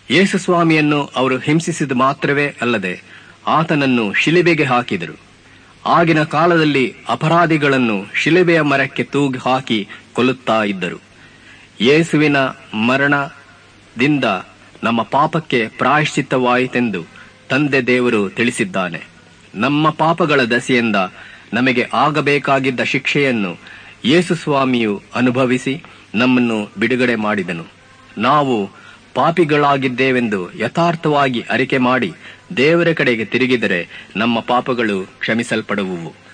ಯೇಸುಸ್ವಾಮಿಯನ್ನು ಅವರು ಹಿಂಸಿಸಿದ ಮಾತ್ರವೇ ಅಲ್ಲದೆ ಆತನನ್ನು ಶಿಲೆಬೆಗೆ ಹಾಕಿದರು ಆಗಿನ ಕಾಲದಲ್ಲಿ ಅಪರಾಧಿಗಳನ್ನು ಶಿಲೆಬೆಯ ಮರಕ್ಕೆ ತೂಗಿ ಹಾಕಿ ಕೊಲ್ಲುತ್ತಾ ಇದ್ದರು ಯೇಸುವಿನ ಮರಣದಿಂದ ನಮ್ಮ ಪಾಪಕ್ಕೆ ಪ್ರಾಯಶ್ಚಿತ್ತವಾಯಿತೆಂದು ತಂದೆ ದೇವರು ತಿಳಿಸಿದ್ದಾನೆ ನಮ್ಮ ಪಾಪಗಳ ದಸೆಯಿಂದ ನಮಗೆ ಆಗಬೇಕಾಗಿದ್ದ ಶಿಕ್ಷೆಯನ್ನು ಯೇಸುಸ್ವಾಮಿಯು ಅನುಭವಿಸಿ ನಮ್ಮನ್ನು ಬಿಡುಗಡೆ ಮಾಡಿದನು ನಾವು ಪಾಪಿಗಳಾಗಿದ್ದೇವೆಂದು ಯಥಾರ್ಥವಾಗಿ ಅರಿಕೆ ಮಾಡಿ ದೇವರ ಕಡೆಗೆ ತಿರುಗಿದರೆ ನಮ್ಮ ಪಾಪಗಳು ಕ್ಷಮಿಸಲ್ಪಡುವುವು